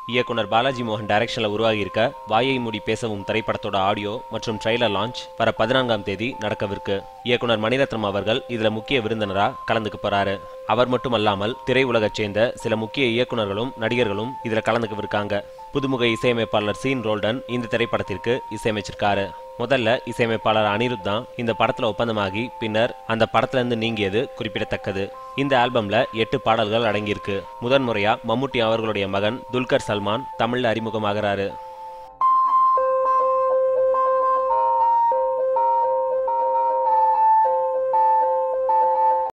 இயக்குனர் பாலாஜி மோகன் டைரக்ஷன்ல உருவாகி இருக்க வாயை மூடி பேசவும் திரைப்படத்தோட ஆடியோ மற்றும் ட்ரெய்லர் லான்ச் வர பதினான்காம் தேதி நடக்கவிருக்கு இயக்குனர் மணிரத்னம் அவர்கள் இதுல முக்கிய விருந்தினரா கலந்துக்க போறாரு அவர் மட்டுமல்லாமல் திரையுலகச் சேர்ந்த சில முக்கிய இயக்குனர்களும் நடிகர்களும் இதுல கலந்துக்கவிருக்காங்க புதுமுக இசையமைப்பாளர் சீன் ரோல்டன் இந்த திரைப்படத்திற்கு இசையமைச்சிருக்காரு முதல்ல இசையமைப்பாளர் அனிருத் தான் இந்த படத்துல ஒப்பந்தமாகி பின்னர் அந்த படத்துல இருந்து நீங்கியது குறிப்பிடத்தக்கது இந்த ஆல்பம்ல எட்டு பாடல்கள் அடங்கியிருக்கு முதன்முறையா மம்முட்டி அவர்களுடைய மகன் துல்கர் சல்மான் தமிழ்ல அறிமுகமாகிறாரு